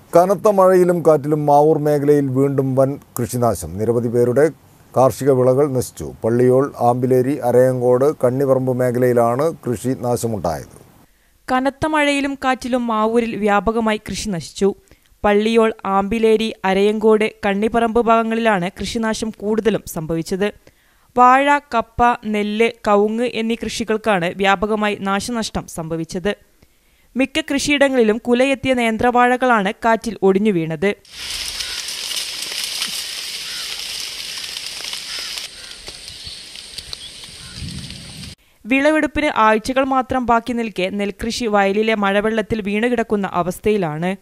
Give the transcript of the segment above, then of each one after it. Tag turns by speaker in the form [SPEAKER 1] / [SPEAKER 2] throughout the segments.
[SPEAKER 1] കനത്ത മഴയിലും കാറ്റിലും മാവൂർ മേഖലയിൽ വീണ്ടും വൻ കൃഷിനാശം നിരവധി പേരുടെ കാർഷിക വിളകൾ നശിച്ചു പള്ളിയോൾ ആമ്പിലേരി അരയങ്കോട് കണ്ണിപറമ്പ് മേഖലയിലാണ് കൃഷി നാശമുണ്ടായത്
[SPEAKER 2] കനത്ത മഴയിലും കാറ്റിലും മാവൂരിൽ വ്യാപകമായി കൃഷി നശിച്ചു പള്ളിയോൾ ആമ്പിലേരി അരയങ്കോട് കണ്ണിപ്പറമ്പ് ഭാഗങ്ങളിലാണ് കൃഷിനാശം കൂടുതലും സംഭവിച്ചത് വാഴ കപ്പ നെല്ല് കവുങ്ങ് എന്നീ കൃഷികൾക്കാണ് വ്യാപകമായി നാശനഷ്ടം സംഭവിച്ചത് മിക്ക കൃഷിയിടങ്ങളിലും കുലയെത്തിയ നേന്ത്രവാഴകളാണ് കാറ്റിൽ ഒടിഞ്ഞു വീണത് വിളവെടുപ്പിന് ആഴ്ചകൾ മാത്രം ബാക്കി നിൽക്കെ നെൽകൃഷി വയലിലെ മഴവെള്ളത്തിൽ വീണുകിടക്കുന്ന അവസ്ഥയിലാണ്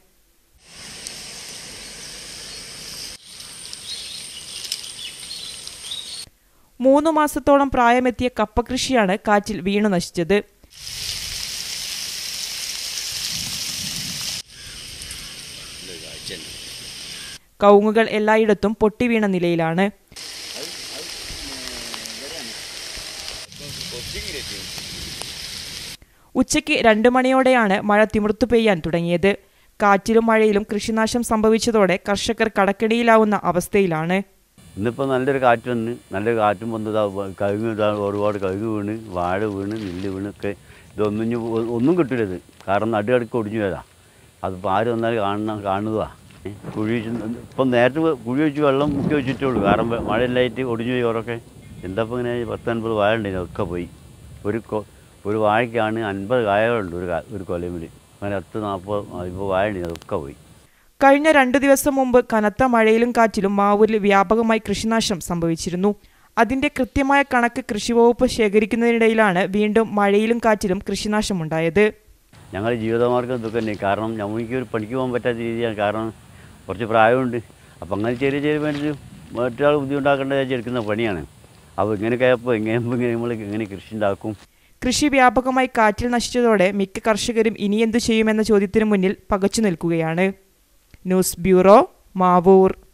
[SPEAKER 2] മൂന്ന് മാസത്തോളം പ്രായമെത്തിയ കപ്പ കൃഷിയാണ് കാറ്റിൽ വീണു നശിച്ചത് കവുങ്ങുകൾ എല്ലായിടത്തും പൊട്ടിവീണ നിലയിലാണ് ഉച്ചയ്ക്ക് രണ്ടു മണിയോടെയാണ് മഴ തിമിർത്തു പെയ്യാൻ തുടങ്ങിയത് കാറ്റിലും മഴയിലും കൃഷിനാശം സംഭവിച്ചതോടെ കർഷകർ കടക്കെണിയിലാവുന്ന അവസ്ഥയിലാണ്
[SPEAKER 3] ഇന്നിപ്പോൾ നല്ലൊരു കാറ്റ് വന്ന് നല്ലൊരു കാറ്റും വന്ന് ഇതാ വ- കഴുങ്ങ് ഇതാ ഒരുപാട് കഴുക് വീണ് വാഴ വീണ് നെല്ല് വീണൊക്കെ ഇതൊന്നും ഇനി ഒ- ഒന്നും കിട്ടില്ല ഇത് കാരണം നടുകടക്ക് ഒടിഞ്ഞു വരാം അതിപ്പോൾ ആര് വന്നാലും കാണണം കാണുക കുഴി വെച്ച് ഇപ്പം നേരത്തെ വെ- കുഴി വെച്ച് വെള്ളം മുക്കി വെച്ചിട്ടുള്ളൂ കാരണം വെ- മഴയില്ലായിട്ട് ഒടിഞ്ഞു പോയി ഓരൊക്കെ എന്താ ഇപ്പം ഇങ്ങനെ പത്ത് അൻപത് വാഴ ഉണ്ടായിരുന്നു ഒക്കെ പോയി ഒരു കൊ ഒരു വാഴയ്ക്കാണ് അൻപത് കായകളുണ്ട് ഒരു കാ- ഒരു കൊലമിൽ അങ്ങനെ പത്ത് നാൽപ്പത് ഇപ്പോൾ വാഴ ഉണ്ടായിരുന്നു അതൊക്കെ പോയി
[SPEAKER 2] കഴിഞ്ഞ രണ്ടു ദിവസം മുമ്പ് കനത്ത മഴയിലും കാറ്റിലും മാവൂരിൽ വ്യാപകമായി കൃഷിനാശം സംഭവിച്ചിരുന്നു അതിന്റെ കൃത്യമായ കണക്ക് കൃഷിവകുപ്പ് ശേഖരിക്കുന്നതിനിടയിലാണ് വീണ്ടും മഴയിലും കാറ്റിലും കൃഷിനാശമുണ്ടായത്
[SPEAKER 3] ഞങ്ങളുടെ ജീവിതമാർഗം ഇതൊക്കെ തന്നെ കാരണം ഞമ്മക്ക് ഒരു പണിക്ക് പോകാൻ പറ്റാത്ത രീതിയാണ് കാരണം കുറച്ച് പ്രായമുണ്ട് അപ്പം അങ്ങനെ ചെറിയ ചെറിയ പണിച്ച് മറ്റൊരാൾ ബുദ്ധിമുട്ടാക്കേണ്ട വിചാരിച്ച് എടുക്കുന്ന പണിയാണ് അപ്പോൾ ഇങ്ങനെയൊക്കെ ആയപ്പോൾ ഇങ്ങനെ ഇങ്ങനെ നമ്മൾ എങ്ങനെ കൃഷി ഉണ്ടാക്കും
[SPEAKER 2] കൃഷി വ്യാപകമായി കാറ്റിൽ നശിച്ചതോടെ മിക്ക കർഷകരും ഇനിയെന്തു ചെയ്യുമെന്ന ചോദ്യത്തിനു മുന്നിൽ പകച്ചു നിൽക്കുകയാണ് ന്യൂസ് ബ്യൂറോ മാവൂർ